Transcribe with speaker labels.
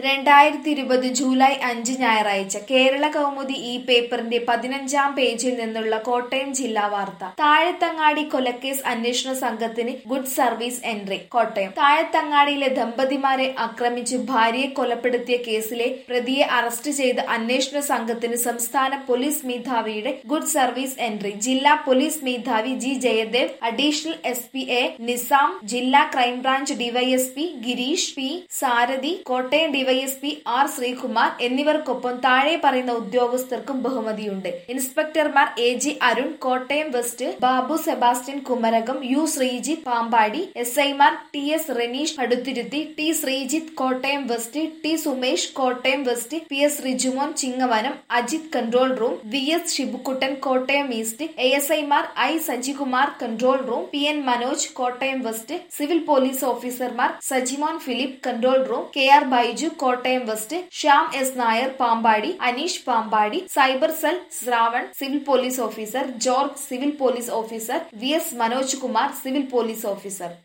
Speaker 1: രണ്ടായിരത്തി ഇരുപത് ജൂലൈ അഞ്ച് ഞായറാഴ്ച കേരള കൗമുദി ഈ പേപ്പറിന്റെ പതിനഞ്ചാം പേജിൽ നിന്നുള്ള കോട്ടയം ജില്ലാ വാർത്ത താഴത്തങ്ങാടി കൊലക്കേസ് അന്വേഷണ സംഘത്തിന് ഗുഡ് സർവീസ് എൻട്രി കോട്ടയം താഴത്തങ്ങാടിയിലെ ദമ്പതിമാരെ ആക്രമിച്ച് ഭാര്യയെ കൊലപ്പെടുത്തിയ കേസിലെ പ്രതിയെ അറസ്റ്റ് ചെയ്ത് അന്വേഷണ സംഘത്തിന് സംസ്ഥാന പോലീസ് മേധാവിയുടെ ഗുഡ് സർവീസ് എൻട്രി ജില്ലാ പോലീസ് മേധാവി G Jayadev additional S P A Nizam ജില്ലാ crime branch DYSP Gireesh P Sarathi Kottayam DYSP R Sreekumar എന്നിവർക്കൊപ്പം താഴെ പറയുന്ന ഉദ്യോഗസ്ഥർക്കും ബഹുമതിയുണ്ട് ഇൻസ്പെക്ടർമാർ A G Arun Kottayam west Babu Sebastian Kumarakom U Sreejith Pampady S ഐമാർ ടി എസ് റെനീഷ് അടുത്തിരുത്തി T Sreejith Kottayam west T Sumesh Kottayam west P S Rijumon Chingavanam Ajith control room V S Shibukuttan Kottayam east A S ഐമാർ I Sajikumar control room P N Manoj Kottayam west civil police ഓഫീസർമാർ Sajimon Philip control room K R Baiju Kottayam west Shyam S Nair Pampady Aneesh Pampady cyber cell Shravan civil police officer George civil police officer V S Manoj Kumar civil police officer